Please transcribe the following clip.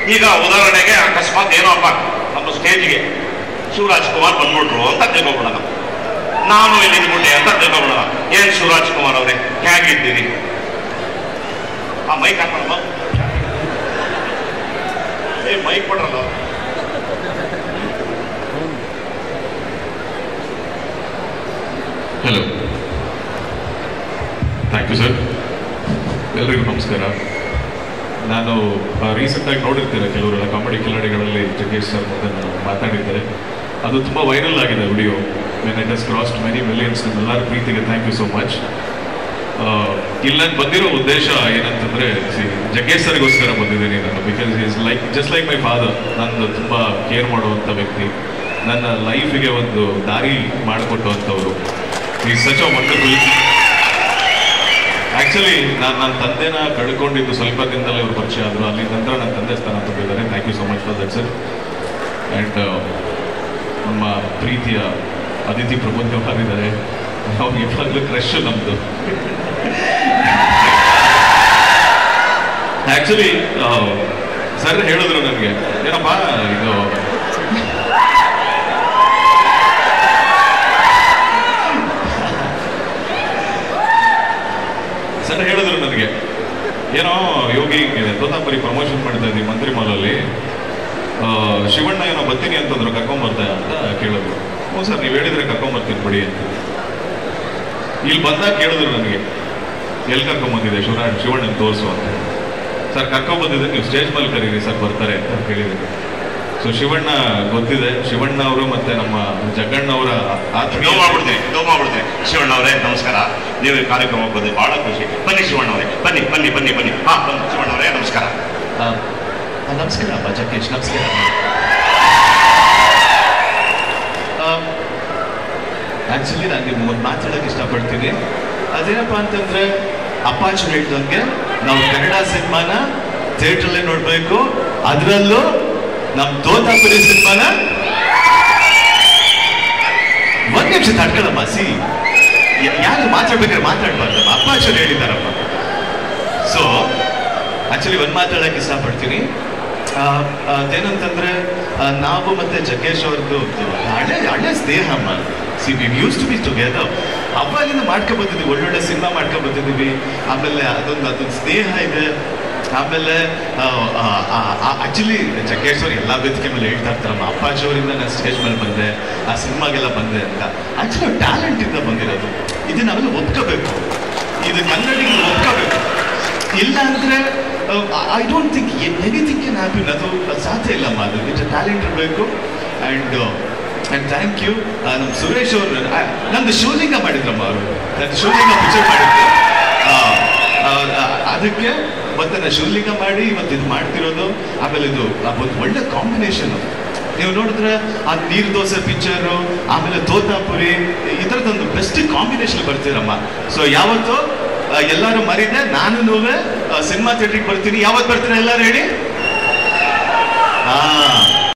ಈಗ ಉದಾಹರಣೆಗೆ ಅಕಸ್ಮಾತ್ ಏನೋ ಅಪ್ಪ ನಮ್ಮ ಸ್ಟೇಜ್ಗೆ ಶಿವರಾಜ್ ಕುಮಾರ್ ಬಂದ್ಬಿಟ್ರು ಅಂತ ತಿಳ್ಕೊಬಿಡೋಣ ನಾನು ಇಲ್ಲಿ ಇದ್ಬಿಟ್ಟೆ ಅಂತ ತಿಳ್ಕೊಬಿಡೋಣ ಏನ್ ಶಿವರಾಜ್ ಕುಮಾರ್ ಅವರೇ ಹೇಗಿದ್ದೀರಿ ಆ ಮೈಕ್ ಹಾಕೋಣ ಏ ಮೈಕ್ ಕೊಡ್ರಲ್ಲ ಹಲೋ ಥ್ಯಾಂಕ್ ಯು ಸರ್ ಎಲ್ರಿಗೂ ನಮಸ್ಕಾರ ನಾನು ರೀಸೆಂಟಾಗಿ ನೋಡಿರ್ತೀರ ಕೆಲವರೆಲ್ಲ ಕಾಮಿಡಿ ಕಿಲಾಡಿಗಳಲ್ಲಿ ಜಗ್ಗೇಶ್ ಸರ್ ಮುಂದೆ ನಾನು ಮಾತಾಡಿದ್ದೆ ಅದು ತುಂಬ ವೈರಲ್ ಆಗಿದೆ video when it has crossed many millions ನಿಮ್ಮೆಲ್ಲರ ಪ್ರೀತಿಗೆ ಥ್ಯಾಂಕ್ ಯು ಸೋ ಮಚ್ ಇಲ್ಲಿ ನಾನು ಬಂದಿರೋ ಉದ್ದೇಶ ಏನಂತಂದ್ರೆ see, ಜಗ್ಗೇಶ್ ಸರ್ಗೋಸ್ಕರ ಬಂದಿದ್ದೀನಿ ನಾನು because is like just like my father ನಾನು ತುಂಬ ಕೇರ್ ಮಾಡುವಂಥ ವ್ಯಕ್ತಿ ನನ್ನ ಲೈಫಿಗೆ ಒಂದು ದಾರಿ ಮಾಡಿಕೊಟ್ಟುವಂಥವ್ರು ಈ ಸಚ್ ಅ ವಂಡರ್ಫುಲ್ ಆಕ್ಚುಲಿ ನಾನು ನನ್ನ ತಂದೆನ ಕಳ್ಕೊಂಡಿದ್ದು ಸ್ವಲ್ಪ ದಿನದಲ್ಲೇ ಇವರು ಪರಿಚಯ ಆದರು ಅಲ್ಲಿ ನಂತರ ನನ್ನ ತಂದೆ ಸ್ಥಾನ ತುಂಬಿದ್ದಾರೆ thank you so much for that sir and ನಮ್ಮ ಪ್ರೀತಿಯ ಅದಿತಿ ಪ್ರಬಂಧವಾಗಿದ್ದಾರೆ ನಾವು ಯಾವಾಗಲೂ ಕ್ರಶ್ ನಮ್ಮದು ಆಕ್ಚುಲಿ ಸರ್ ಹೇಳಿದ್ರು ನನಗೆ ಏನಪ್ಪ ಇದು ಸರ್ ಹೇಳಿದ್ರು ನನಗೆ ಏನೋ ಯೋಗಿ ತೋತಾಪುರಿ ಪ್ರಮೋಷನ್ ಮಾಡ್ತಾ ಇದ್ದೀವಿ ಮಂತ್ರಿ ಮಾಲಲ್ಲಿ ಆ, ಶಿವಣ್ಣ ಏನೋ ಬರ್ತೀನಿ ಅಂತಂದ್ರು ಕರ್ಕೊಂಬರ್ತಾ ಅಂತ ಕೇಳಿದ್ರು ಹ್ಞೂ ಸರ್ ನೀವು ಹೇಳಿದ್ರೆ ಕರ್ಕೊಂಬರ್ತೀನಿ ಬಿಡಿ ಅಂತ ಇಲ್ಲಿ ಬಂದಾಗ ಕೇಳಿದ್ರು ನನಗೆ ಎಲ್ಲಿ ಕರ್ಕೊಂಬಂದಿದೆ ಶಿವರಾಜ್ ಶಿವಣ್ಣನ ತೋರಿಸು ಅಂತ ಸರ್ ಕರ್ಕೊಂಬಂದಿದೆ ನೀವು ಸ್ಟೇಜ್ ಮೇಲೆ ಕರೀರಿ ಸರ್ ಬರ್ತಾರೆ ಅಂತ ಕೇಳಿದ್ರು ಸೊ ಶಿವಣ್ಣ ಗೊತ್ತಿದೆ ಶಿವಣ್ಣ ಅವರು ಮತ್ತೆ ನಮ್ಮ ಜಗಣ್ಣ ಅವರ ಡೋ ಮಾಡ್ಬಿಡ್ತೀನಿ ಡೋ ಮಾಡ್ಬಿಡ್ತೀನಿ ಶಿವಣ್ಣ ಅವರೇ ನಮಸ್ಕಾರ ನೀವು ಈ ಕಾರ್ಯಕ್ರಮಕ್ಕೆ ಬಂದು ಬಹಳ ಖುಷಿ ಬನ್ನಿ ಶಿವಣ್ಣ ಅವರೇ ಬನ್ನಿ ಬನ್ನಿ ಬನ್ನಿ ಬನ್ನಿ ಹಾ ಬನ್ನಿ ಶಿವಣ್ಣ ಅವರೇ ನಮಸ್ಕಾರ ನಮಸ್ಕಾರ ಅಪ್ಪ ಜಗ್ಗೇಶ್ ನಮಸ್ಕಾರ ಆಕ್ಚುಲಿ ನಾನು ನಿಮ್ಗೆ ಒಂದು ಮಾತಾಡೋಕೆ ಇಷ್ಟಪಡ್ತೀನಿ ಅದೇನಪ್ಪ ಅಂತಂದ್ರೆ ಅಪ್ಪಾಚು ಹೇಳ್ದಂಗೆ ನಾವು ಕನ್ನಡ ಸಿನಿಮಾನ ಥಿಯೇಟ್ರಲ್ಲೇ ನೋಡಬೇಕು ಅದರಲ್ಲೂ ನಮ್ಮ ತೋತಾಪುರಿ ಸಿನಿಮಾನ ಒಂದ್ ನಿಮಿಷ ತಡ್ಕೊಳಮ್ಮ ಸಿ ಯಾರು ಮಾತಾಡ್ಬೇಕಾದ್ರೆ ಮಾತಾಡ್ಬಾರ್ದಮ್ಮ ಅಪ್ಪಾಚರು ಹೇಳಿದಾರಪ್ಪ ಸೊ ಆಕ್ಚುಲಿ ಒಂದು ಮಾತಾಡಕ್ಕೆ ಇಷ್ಟಪಡ್ತೀನಿ ಆ, ಆ, ಅದೇನಂತಂದ್ರೆ ಆ, ನಾವು ಮತ್ತೆ ಜಗ್ಗೇಶ್ ಅವ್ರದ್ದು ಹಳೆ ಹಳೆ ಸ್ನೇಹ ಅಮ್ಮ see we used to be together ಅವಾಗಿಂದ ಮಾಡ್ಕೊಂಡ್ ಬಂದಿದ್ದೀವಿ ಒಳ್ಳೊಳ್ಳೆ ಸಿನಿಮಾ ಮಾಡ್ಕೊಂಡ್ ಬಂದಿದ್ದೀವಿ ಆಮೇಲೆ ಅದೊಂದು ಅದೊಂದು ಸ್ನೇಹ ಇದೆ ಆಮೇಲೆ ಆಕ್ಚುಲಿ ಜಗ್ಗೇಶ್ ಅವ್ರು ಎಲ್ಲ ವೇದಿಕೆ ಮೇಲೆ ಹೇಳ್ತಾ ಇರ್ತಾರಮ್ಮ ಅಪ್ಪಾಜಿ ಅವರಿಂದ ನಾನು ಸ್ಟೇಜ್ ಮೇಲೆ ಬಂದೆ ಆ ಸಿನಿಮಾಗೆಲ್ಲ ಬಂದೆ ಅಂತ ಆಕ್ಚುಲಿ ಟ್ಯಾಲೆಂಟ್ ಇಂದ ಬಂದಿರೋದು ಇದನ್ನ ನಾವೆಲ್ಲ ಒಪ್ಕೋಬೇಕು ಇದು ಕನ್ನಡಿಗರು ಒಪ್ಕೋಬೇಕು ಇಲ್ಲ ಅಂದ್ರೆ I don't think anything can happen ಅದು ಸಾಧ್ಯ ಇಲ್ಲಮ್ಮ ಅದು ಇಟ್ ಟ್ಯಾಲೆಂಟ್ ಇರಬೇಕು ಆ್ಯಂಡ್ ಆ್ಯಂಡ್ ಥ್ಯಾಂಕ್ ಯು ನಮ್ಮ ಸುರೇಶ್ ಅವರು ನಂದು ಶಿವಲಿಂಗ ಮಾಡಿದ್ರಮ್ಮ ಅವರು ನನ್ನ ಶಿವಲಿಂಗ ಪಿಕ್ಚರ್ ಮಾಡಿದ್ರು ಆ, ಆ, ಆ, ಅದಕ್ಕೆ ಮತ್ತೆ ನಾನು ಶಿವಲಿಂಗ ಮಾಡಿ ಇವತ್ತು ಇದು ಮಾಡ್ತಿರೋದು ಆಮೇಲೆ ಇದು ಆ ಒಂದು ಒಳ್ಳೆ ಕಾಂಬಿನೇಷನ್ ನೀವು ನೋಡಿದ್ರೆ ಆ ನೀರು ದೋಸೆ ಪಿಕ್ಚರು ಆಮೇಲೆ ತೋತಾಪುರಿ ಈ ಥರದೊಂದು ಬೆಸ್ಟ್ ಕಾಂಬಿನೇಷನ್ ಬರ್ತೀರಮ್ಮ ಸೊ ಯಾವತ್ತು ಆ, ಎಲ್ಲರೂ ಮರಿದೆ ನಾನು ಸಿನಿಮಾ ಥಿಯೇಟ್ರಿಗೆ ಬರ್ತೀನಿ ಯಾವತ್ತು ಬರ್ತೀನಿ ಎಲ್ಲರೂ ಹೇಳಿ ಹಾ